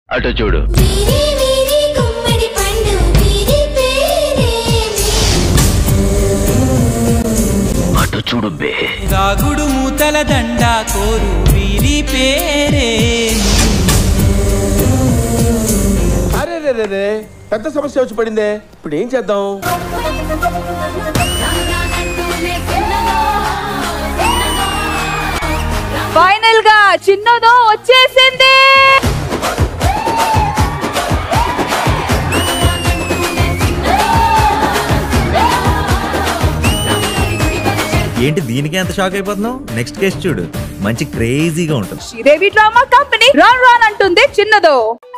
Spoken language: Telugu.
అటు చూడు వీరి వీరి గుమ్మడి పండు వీరి పేరేమి అటు చూడు బే దాగుడు మూతల దండ కోరు వీరి పేరే అరే రే రే రే పెద్ద సమస్య వచ్చి పడిందే ఇప్పుడు ఏం చేద్దాం ఫైనల్ గా చిన్నదో వచ్చేసింది ఏంటి దీనికి ఎంత షాక్ అయిపోతున్నావు నెక్స్ట్ కేసు చూడు మంచి క్రేజీగా ఉంటుంది శ్రీదేవి డ్రామా కంపెనీ రాన్ రాన్ అంటుంది చిన్నదో